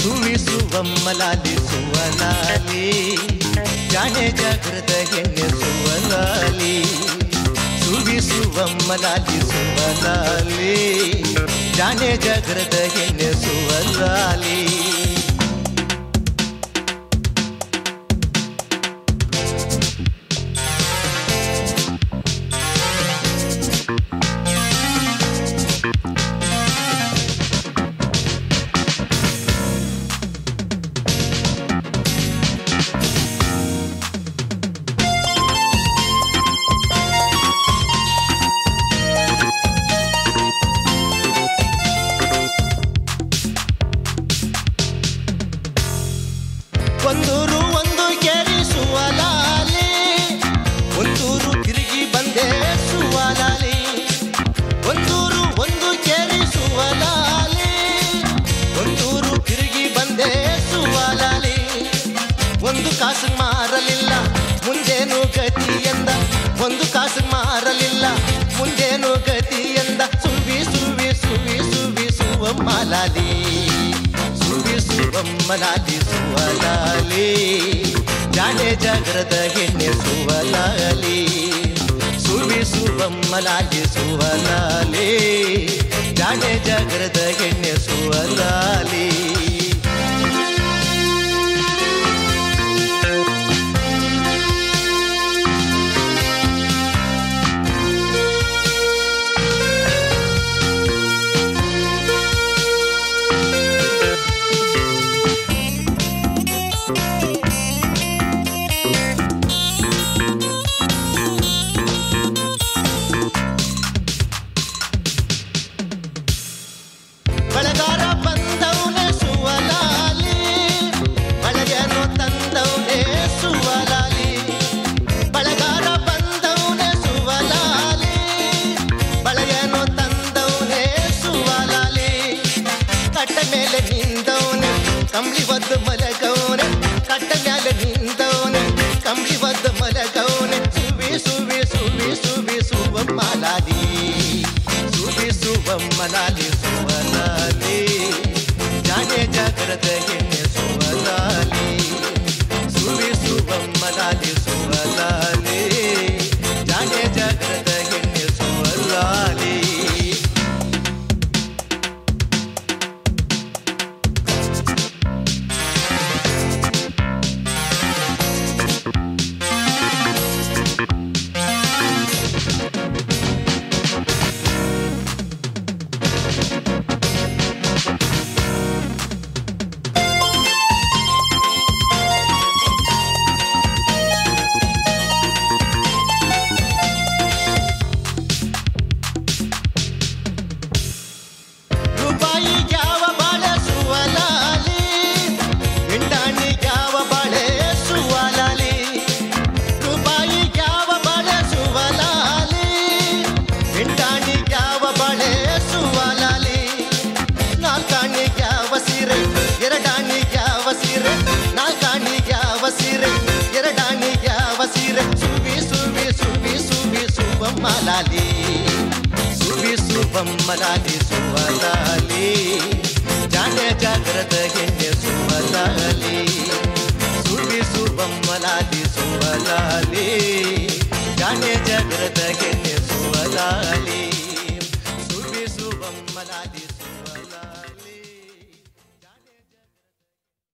ಸುವಿಸುವಮ್ಮ ಲಾಲಿಸುವ ಲಾಲಿ ಜಾಣೆ ಜಾಗೃತ ಹೆಣ್ಣೆಸುವ ಲಾಲಿ ಸುವಿಸುವಮ್ಮ ಲಾಲಿಸುವ ಲಾಲಿ ಜಾಣೆ ಜಾಗೃತ ಹೆಣ್ಣೆಸುವ ಲಾಲಿ ಒಂದೂರು ಒಂದು ಕೇರಿಸುವ ಲಾಲಿ ಒಂದೂರು ತಿರುಗಿ ಬಂದೆ ಸುವಲಾಲಿ ಒಂದೂರು ಒಂದು ಕೇರಿಸುವ ಲಾಲಿ ಒಂದೂರು ತಿರುಗಿ ಬಂದೆ ಸುವಲಾಲಿ ಒಂದು ಕಾಸು ಮಾರಲಿಲ್ಲ ಮುಂದೇನು ಗತಿ ಎಂದ ಒಂದು ಕಾಸು ಮಾರಲಿಲ್ಲ ಮುಂದೇನು ಗತಿ ಎಂದ ಸುವಿ ಸುವಿ ಸುವಿ ಸುವಿ ಸುವ ಮಾಲಾಲಿ ಸುವಿಸುವಮ್ಮ ಲಾಲಿಸುವಲಾಲಿ ಜಾಣೆ ಜಾಗ್ರದ ಹೆಣ್ಣೆ ಸುವಲಾಲಿ ಸುವಿಸುವಮ್ಮ ಲಾಲಿಸುವಲಾಲಿ ಜಾಣೆ ಜಾಗ್ರದ ಹೆಣ್ಣೆ ಸುವಲಾಲಿ ಬಳಗಾರ ಬಂದವನೆ ಸುವಲಾಲಿ ಬಳಗೇನು ತಂದವನೆ ಸುವಲಾಲಿ ಬಳಗಾರ ಬಂದವನೆ ಸುವಲಾಲಿ ಬಳಗೇನು ತಂದವನೆ ಸುವಲಾಲಿ ಕಟ್ಟ ಮೇಲೆ ನಿಂದವನೆ ಕಂಬಳಿ ಒದ್ದು ಮಲಗವನೆ ಕಟ್ಟ ಮೇಲೆ ನಿಂದವನೆ ಕಂಬಳಿ ಒದ್ದು ಮಲಗವನೆ ಸುವಿ ಸುವಿ ಸುವಿ ಸುವಿ ಸುವ ಮಾಲಾಲಿ ಸುವಿಸುವಮ್ಮ ಲಾಲಿಸುವಲಾಲಿ ಜಾಣೆ ಜಾಗ್ರದ ಹೆಣ್ಣೆ ಸುವಲಾಲಿ ಸುವಿಸುವಮ್ಮ ಲಾಲಿಸುವಲಾಲಿ ಜಾಣೆ ಜಾಗ್ರದ ಹೆಣ್ಣೆ ಸುವಲಾಲಿ ರೂಪಾಯಿ ಯಾವ ಬಾಳೆ ಸುವಲಾಲಿ ಹಿಂಡಾಣಿ ಯಾವ ಬಾಳೆ ಸುವಲಾಲಿ ರೂಪಾಯಿ ಯಾವ ಬಾಳೆ ಸುವಲಾಲಿ ಹಿಂಡಾಣಿ ಯಾವ ಬಾಳೆ ಸುವಲಾಲಿ ನಾಲ್ಕಾಣಿ ಯಾವ ಸೀರೆ ಎರಡಾಣಿ ಯಾವ ಸೀರೆ ನಾಲ್ಕಾಣಿ ಯಾವ ಸೀರೆ ಎರಡಾಣಿ ಯಾವ ಸೀರೆ ಸುವಿ ಸುವಿ ಸುವಿ ಸುವಿ ಸುವ ಮಾಲಾಲಿ ಸುವಿಸುವಮ್ಮ ಲಾಲಿಸುವಲಾಲಿ ಜಾಣೆ ಜಾಗ್ರದ ಹೆಣ್ಣೆ ಸುವಲಾಲಿ ಸುವಿಸುವಮ್ಮ ಲಾಲಿಸುವಲಾಲಿ ಜಾಣೆ ಜಾಗ್ರದ ಹೆಣ್ಣೆ